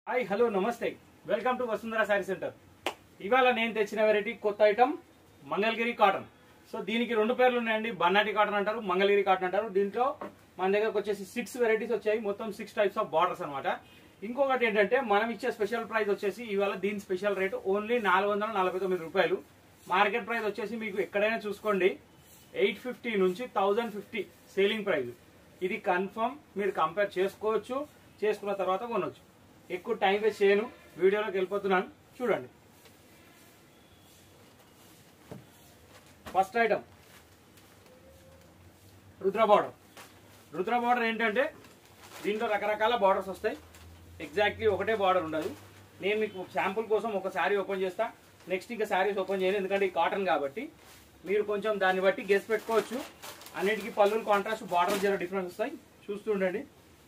hi hello నమస్తే welcome to Vasundhara sari centre ఇవాళ నేను తెచ్చిన వెరైటీ కొత్త ఐటమ్ మంగళగిరి కాటన్ సో దీనికి రెండు పేర్లు ఉన్నాయండి బన్నాటి కాటన్ అంటారు మంగళగిరి కాటన్ అంటారు దీంట్లో మన దగ్గరకు వచ్చేసి సిక్స్ వెరైటీస్ వచ్చాయి మొత్తం సిక్స్ టైప్స్ ఆఫ్ బార్డర్స్ అనమాట ఇంకొకటి ఏంటంటే మనం ఇచ్చే స్పెషల్ ప్రైస్ వచ్చేసి ఇవాళ దీని స్పెషల్ రేట్ ఓన్లీ నాలుగు వందల నలభై తొమ్మిది రూపాయలు మార్కెట్ ప్రైస్ వచ్చేసి మీకు ఎక్కడైనా చూసుకోండి ఎయిట్ ఫిఫ్టీ నుంచి థౌజండ్ ఫిఫ్టీ సేలింగ్ ప్రైస్ ఇది కన్ఫర్మ్ మీరు కంపేర్ చేసుకోవచ్చు చేసుకున్న తర్వాత కొనవచ్చు ఎక్కువ టైం వేస్ట్ చేయను వీడియోలోకి వెళ్ళిపోతున్నాను చూడండి first item Rudra border Rudra border ఏంటంటే దీంట్లో రకరకాల బార్డర్స్ వస్తాయి ఎగ్జాక్ట్లీ ఒకటే బార్డర్ ఉండదు నేను మీకు శాంపుల్ కోసం ఒక శారీ ఓపెన్ చేస్తా నెక్స్ట్ ఇంకా శారీస్ ఓపెన్ చేయను ఎందుకంటే ఈ కాటన్ కాబట్టి మీరు కొంచెం దాన్ని బట్టి గెస్ పెట్టుకోవచ్చు అన్నిటికీ పళ్ళులు కాంట్రాస్ట్ బార్డర్ జర డిఫరెన్స్ వస్తాయి చూస్తుండండి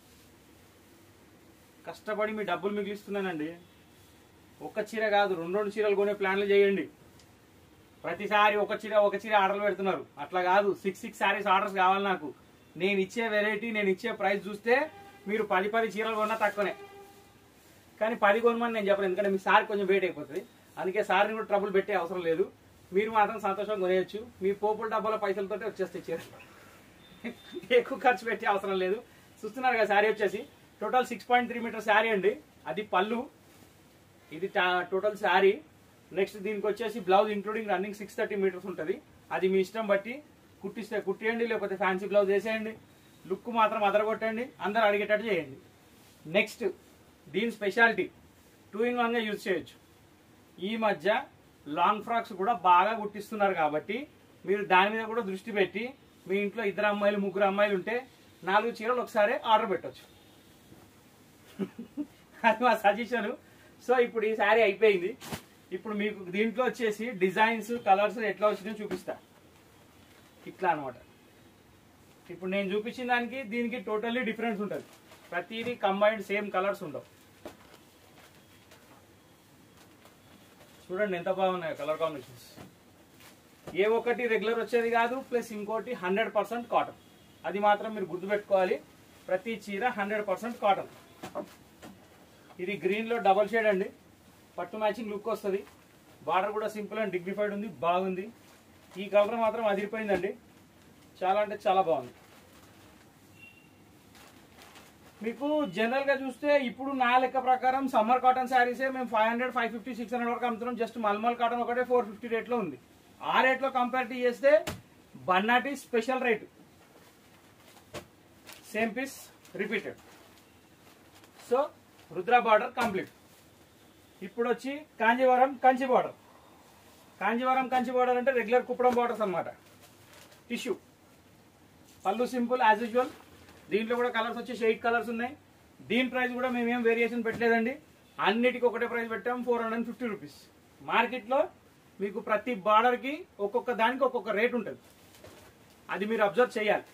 కష్టపడి మీ డబ్బులు మిగిలిస్తున్నానండి ఒక చీర కాదు రెండు రెండు చీరలు కొనే ప్లాన్లు చేయండి ప్రతిసారి ఒక చీర ఒక చీర ఆర్డర్లు పెడుతున్నారు అట్లా కాదు సిక్స్ సిక్స్ శారీస్ ఆర్డర్స్ కావాలి నాకు నేను ఇచ్చే వెరైటీ నేను ఇచ్చే ప్రైస్ చూస్తే మీరు పది పది చీరలు కొన్నా తక్కువనే కానీ పది కొనమని నేను చెప్పను ఎందుకంటే మీ సార్ కొంచెం వెయిట్ అయిపోతుంది అందుకే సార్ని కూడా ట్రబుల్ పెట్టే అవసరం లేదు మీరు మాత్రం సంతోషంగా కొనేయచ్చు మీ పోపుల డబ్బాల పైసలతోటి వచ్చేస్తాయి చీరలు ఎక్కువ ఖర్చు పెట్టే అవసరం లేదు చూస్తున్నారు కదా శారీ వచ్చేసి total six point three metre sari అండి అది పళ్ళు ఇది టోటల్ శారీ నెక్స్ట్ దీనికి వచ్చేసి blouse including running six thirty metres ఉంటుంది అది మీ ఇష్టం బట్టి కుట్టిస్తే కుట్టియండి లేకపోతే ఫ్యాన్సీ బ్లౌజ్ వేసేయండి లుక్ మాత్రం అదరగొట్టండి అందరు అడిగేటట్టు చేయండి నెక్స్ట్ దీని స్పెషాలిటీ టూ ఇన్ వన్గా యూజ్ చేయొచ్చు ఈ మధ్య లాంగ్ ఫ్రాక్స్ కూడా బాగా కుట్టిస్తున్నారు కాబట్టి మీరు దాని మీద కూడా దృష్టి పెట్టి మీ ఇంట్లో ఇద్దరు అమ్మాయిలు ముగ్గురు అమ్మాయిలు ఉంటే నాలుగు చీరలు ఒకసారి ఆర్డర్ పెట్టొచ్చు అది మా సజెషన్ సో ఇప్పుడు ఈ శారీ అయిపోయింది ఇప్పుడు మీకు దీంట్లో వచ్చేసి డిజైన్స్ కలర్స్ ఎట్లా వచ్చినాయో చూపిస్తా ఇట్లా అనమాట ఇప్పుడు నేను చూపించిన దానికి దీనికి టోటల్లీ డిఫరెన్స్ ఉంటుంది ప్రతిదీ కంబైన్డ్ సేమ్ కలర్స్ ఉండవు చూడండి ఎంత బాగున్నాయో కలర్ కాంబినేషన్స్ ఏ ఒక్కటి రెగ్యులర్ వచ్చేది కాదు ప్లస్ ఇంకోటి హండ్రెడ్ పర్సెంట్ కాటన్ అది మాత్రం మీరు గుర్తుపెట్టుకోవాలి ప్రతి చీర హండ్రెడ్ పర్సెంట్ కాటన్ ఇది గ్రీన్ లో డబల్ షేడ్ అండి పట్టు మ్యాచింగ్ లుక్ వస్తుంది బార్డర్ కూడా సింపుల్ అండ్ డిగ్నిఫైడ్ ఉంది బాగుంది ఈ కలర్ మాత్రం అదిరిపోయిందండి చాలా అంటే చాలా బాగుంది మీకు జనరల్ గా చూస్తే ఇప్పుడు నా లెక్క ప్రకారం సమ్మర్ కాటన్ శారీసే మేము five hundred five fifty six hundred వరకు అమ్ముతున్నాం జస్ట్ మల్మల్ కాటన్ ఒకటే ఫోర్ ఫిఫ్టీ రేట్లో ఉంది ఆ రేట్లో కంపేర్ చేస్తే బన్నాటి special rate same piece repeated so Rudra border complete ఇప్పుడు వచ్చి కాంజీవరం కంచి బార్డర్ కాంజీవరం కంచి బార్డర్ అంటే రెగ్యులర్ కుప్పడం బార్డర్స్ అన్నమాట టిష్యూ పళ్ళు సింపుల్ యాజ్ యూజువల్ దీంట్లో కూడా కలర్స్ వచ్చేసి ఎయిట్ కలర్స్ ఉన్నాయి దీని ప్రైస్ కూడా మేము ఏం వేరియేషన్ పెట్టలేదండి అన్నిటికీ ఒకటే ప్రైస్ పెట్టాం ఫోర్ హండ్రెడ్ ఫిఫ్టీ రూపీస్ మార్కెట్లో మీకు ప్రతి బార్డర్కి ఒక్కొక్క దానికి ఒక్కొక్క రేట్ ఉంటుంది అది మీరు అబ్జర్వ్ చేయాలి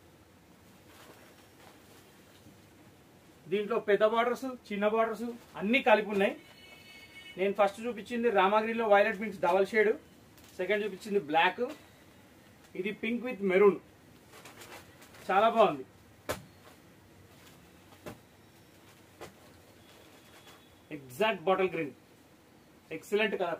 దీంట్లో పెద్ద బార్డర్స్ చిన్న బార్డర్స్ అన్నీ కలిపి ఉన్నాయి నేను ఫస్ట్ చూపించింది రామగిరిలో violet means double shade second చూపించింది బ్లాక్ ఇది పింక్ విత్ మెరూన్ చాలా బాగుంది exact bottle green excellent colour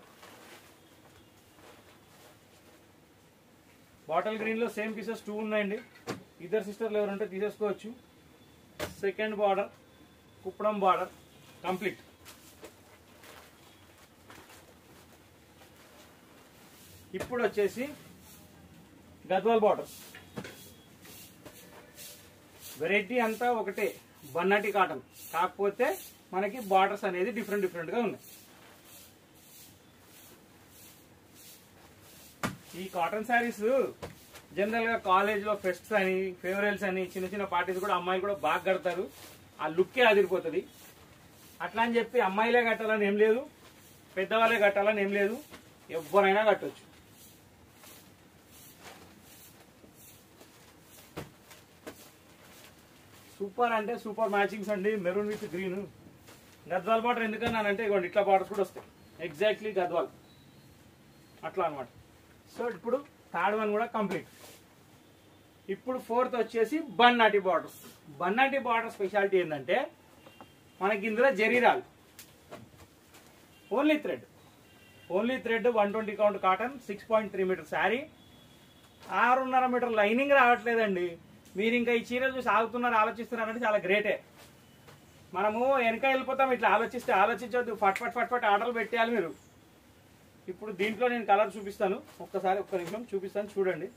bottle green లో సేమ్ పీసెస్ టూ ఉన్నాయండి ఇద్దరు సిస్టర్లు ఎవరుంటే తీసేసుకోవచ్చు second border Kuppadam border complete ఇప్పుడు వచ్చేసి గద్వాల్ బార్డర్ వెరైటీ అంతా ఒకటే బన్నటి కాటన్ కాకపోతే మనకి బార్డర్స్ అనేది డిఫరెంట్ డిఫరెంట్ గా ఉన్నాయి ఈ కాటన్ శారీస్ జనరల్ గా కాలేజ్ లో ఫెస్ట్స్ అని ఫేవరెల్స్ అని చిన్న చిన్న పార్టీస్ కూడా అమ్మాయిలు కూడా బాగా కడతారు ఆ లుక్కే అదిరిపోతుంది అట్లా అని చెప్పి అమ్మాయిలే కట్టాలని ఏం లేదు పెద్దవాళ్ళే కట్టాలని ఏం లేదు ఎవరైనా కట్టొచ్చు సూపర్ అంటే సూపర్ మ్యాచింగ్స్ అండి maroon with green Gadwal border ఎందుకన్నానంటే ఇవ్వండి ఇట్లా బార్డర్స్ కూడా వస్తాయి ఎగ్జాక్ట్లీ గద్వాల్ అట్లా అనమాట సో ఇప్పుడు థర్డ్ వన్ కూడా కంప్లీట్ ఇప్పుడు ఫోర్త్ వచ్చేసి బన్నాటి బార్డర్స్ బన్నాటి బార్డర్ స్పెషాలిటీ ఏంటంటే మనకి ఇందులో జరీ రాదు only thread only thread one twenty count cotton six point three metre sari ఆరున్నర మీటర్ లైనింగ్ రావట్లేదండి మీరు ఇంకా ఈ చీర చూసి ఆగుతున్నారు ఆలోచిస్తున్నారంటే చాలా గ్రేటే మనము వెనక వెళ్ళిపోతాం ఇట్లా ఆలోచిస్తే ఆలోచించొద్దు ఫట్ ఫట్ ఫట్ ఫట్ ఆర్డర్లు పెట్టేయాలి మీరు ఇప్పుడు దీంట్లో నేను కలర్ చూపిస్తాను ఒక్కసారి ఒక్క నిమిషం చూపిస్తాను చూడండి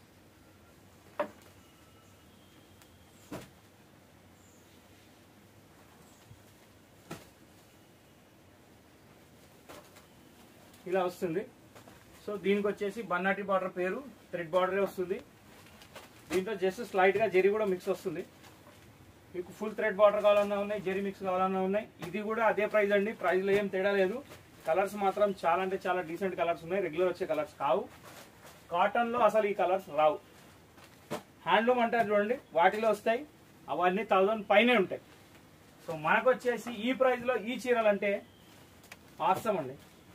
ఇలా వస్తుంది సో దీనికి వచ్చేసి బన్నాటి బార్డర్ పేరు థ్రెడ్ బార్డరే వస్తుంది దీంట్లో జస్ట్ స్లైట్గా జెరీ కూడా మిక్స్ వస్తుంది మీకు ఫుల్ థ్రెడ్ బార్డర్ కావాలన్నా ఉన్నాయి జెరీ మిక్స్ కావాలన్నా ఉన్నాయి ఇది కూడా అదే ప్రైస్ అండి ప్రైస్లో ఏం తేడా లేదు కలర్స్ మాత్రం చాలా అంటే చాలా డీసెంట్ కలర్స్ ఉన్నాయి రెగ్యులర్ వచ్చే కలర్స్ కావు కాటన్లో అసలు ఈ కలర్స్ రావు హ్యాండ్లూమ్ అంటారు చూడండి వాటిలో వస్తాయి అవన్నీ థౌజండ్ పైనే ఉంటాయి సో మనకు వచ్చేసి ఈ ప్రైస్లో ఈ చీరలు అంటే ఆసం అండి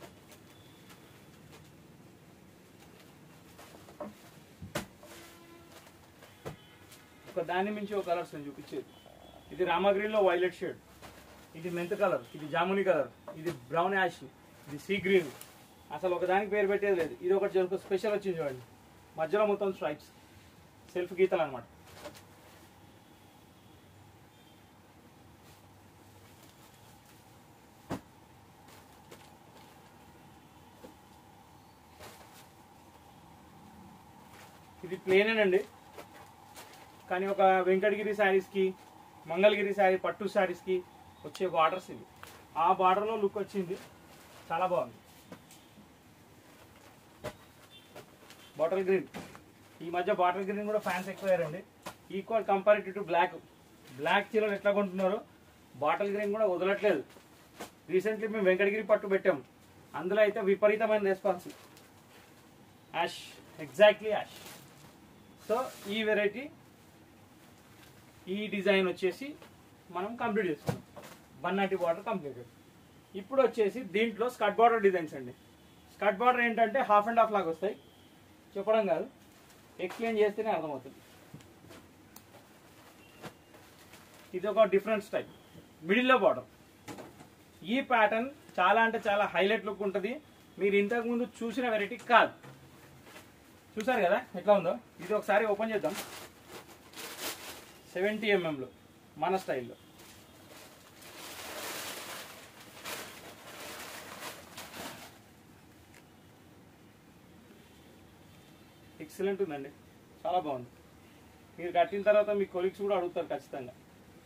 ఒక దాని మించి ఒక కలర్స్ నేను చూపించేది ఇది రామగ్రీన్లో వైలెట్ షేడ్ ఇది మెంత్ కలర్ ఇది జాముని కలర్ ఇది బ్రౌన్ యాష్ ఇది సీ గ్రీన్ అసలు ఒక దానికి పేరు పెట్టేది లేదు ఇది ఒకటి ఒక స్పెషల్ వచ్చింది చూడండి మధ్యలో మొత్తం స్ట్రైప్స్ సెల్ఫ్ గీతలు అనమాట ఇది ప్లేనేనండి కానీ ఒక వెంకటగిరి శారీస్కి మంగళగిరి శారీ పట్టు శారీస్కి వచ్చే బార్డర్స్ ఇవి ఆ బార్డర్లో లుక్ వచ్చింది చాలా బాగుంది బాటిల్ గ్రీన్ ఈ మధ్య బాటిల్ గ్రీన్ కూడా ఫ్యాన్స్ ఎక్కువయ్యారండి equal comparative to black black చీరలు ఎట్లా కొంటున్నారో బాటిల్ గ్రీన్ కూడా వదలట్లేదు రీసెంట్లీ మేము వెంకటగిరి పట్టు పెట్టాం అందులో అయితే విపరీతమైన response ash exactly ash so ఈ వెరైటీ ఈ డిజైన్ వచ్చేసి మనం కంప్లీట్ చేసుకున్నాం బన్నాటి బార్డర్ కంప్లీటెడ్ ఇప్పుడు వచ్చేసి దీంట్లో స్కట్ బార్డర్ డిజైన్స్ అండి స్కట్ బార్డర్ ఏంటంటే హాఫ్ అండ్ హాఫ్ లాగా వస్తాయి చెప్పడం కాదు ఎక్స్ప్లెయిన్ చేస్తేనే అర్థమవుతుంది ఇది ఒక డిఫరెంట్ స్టైల్ మిడిల్లో బార్డర్ ఈ ప్యాటర్న్ చాలా అంటే చాలా హైలైట్ లుక్ ఉంటుంది మీరు ఇంతకు ముందు చూసిన వెరైటీ కాదు చూసారు కదా ఎట్లా ఉందో ఇది ఒకసారి ఓపెన్ చేద్దాం సెవెంటీ ఎంఎంలో మన స్టైల్లో ఎక్సలెంట్ ఉందండి చాలా బాగుంది మీరు కట్టిన తర్వాత మీ కొలీగ్స్ కూడా అడుగుతారు ఖచ్చితంగా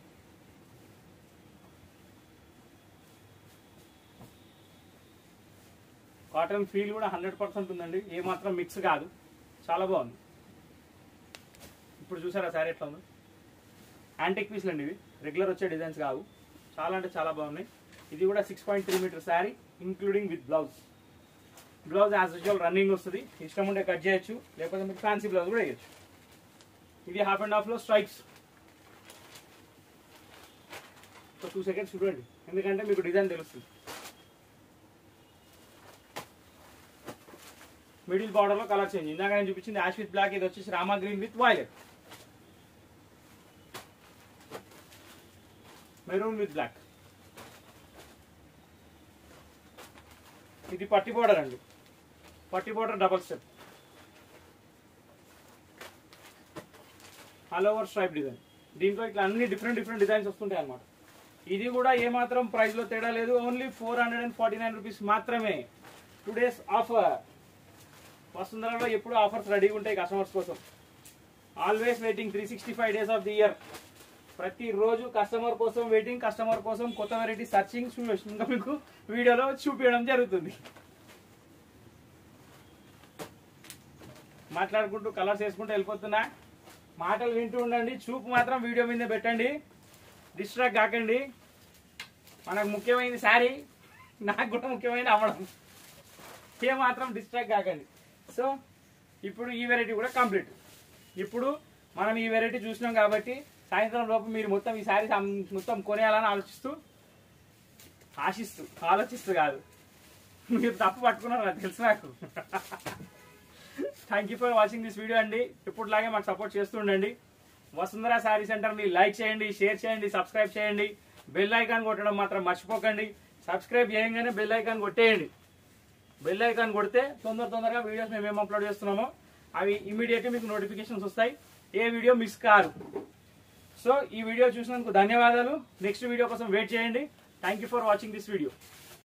కాటన్ ఫీల్ కూడా హండ్రెడ్ పర్సెంట్ ఉందండి ఏ మాత్రం మిక్స్ కాదు చాలా బాగుంది ఇప్పుడు చూసారా శారీ ఎట్లా ఉందో యాంటిక్ పీస్లు అండి ఇవి రెగ్యులర్ వచ్చే డిజైన్స్ కావు చాలా అంటే చాలా బాగున్నాయి ఇది కూడా six point three metre sari including with blouse blouse as usual running వస్తుంది ఇష్టం ఉంటే కట్ చేయొచ్చు లేకపోతే మీకు ఫ్యాన్సీ బ్లౌజ్ కూడా వేయచ్చు ఇది హాఫ్ అండ్ హాఫ్లో స్ట్రైక్స్ ఒక టూ సెకండ్స్ చూడండి ఎందుకంటే మీకు డిజైన్ తెలుస్తుంది మిడిల్ బార్డర్లో కలర్ చేంజ్ ఇందాక నేను చూపించింది యాష్ విత్ బ్లాక్ ఇది వచ్చేసి Rama green with violet maroon with black ఇది పట్టి బోర్డర్ అండి పట్టి border double step all over stripe design దీంట్లో ఇట్లా అన్ని డిఫరెంట్ డిఫరెంట్ డిజైన్స్ వస్తుంటాయి అనమాట ఇది కూడా ఏమాత్రం ప్రైస్లో తేడా లేదు only four hundred and forty nine rupees మాత్రమే టూ డేస్ ఆఫర్ వసుంధరలో ఎప్పుడు ఆఫర్స్ రెడీగా ఉంటాయి కస్టమర్స్ కోసం always waiting three sixty five days of the year ప్రతిరోజు కస్టమర్ కోసం వెయిటింగ్ కస్టమర్ కోసం కొత్త వెరైటీ సర్చింగ్ ఇంకా మీకు వీడియోలో చూపించడం జరుగుతుంది మాట్లాడుకుంటూ కలర్స్ వేసుకుంటూ వెళ్ళిపోతున్నా మాటలు వింటూ ఉండండి చూపు మాత్రం వీడియో మీద పెట్టండి డిస్ట్రాక్ట్ కాకండి మనకు ముఖ్యమైనది శారీ నాకు కూడా ముఖ్యమైనది అమ్మడం ఏ మాత్రం డిస్ట్రాక్ట్ కాకండి సో ఇప్పుడు ఈ వెరైటీ కూడా కంప్లీట్ ఇప్పుడు మనం ఈ వెరైటీ చూసినాం కాబట్టి సాయంత్రం లోపు మీరు మొత్తం ఈ శారీ మొత్తం కొనేయాలని ఆలోచిస్తూ ఆశిస్తూ ఆలోచిస్తూ కాదు మీరు తప్పు పట్టుకున్నారు నాకు తెలుసు నాకు thank you for watching this video అండి ఇప్పుడులాగే మాకు సపోర్ట్ చేస్తూ ఉండండి వసుంధర శారీ సెంటర్ని లైక్ చేయండి షేర్ చేయండి సబ్స్క్రైబ్ చేయండి బెల్ ఐకాన్ కొట్టడం మాత్రం మర్చిపోకండి సబ్స్క్రైబ్ చేయగానే బెల్ ఐకాన్ కొట్టేయండి బెల్ ఐకాన్ కొడితే తొందర తొందరగా వీడియోస్ మేము ఏం అప్లోడ్ చేస్తున్నామో అవి ఇమీడియట్గా మీకు నోటిఫికేషన్స్ వస్తాయి ఏ వీడియో మిస్ కారు సో ఈ వీడియో చూసినందుకు ధన్యవాదాలు నెక్స్ట్ వీడియో కోసం వెయిట్ చేయండి thank you for watching this video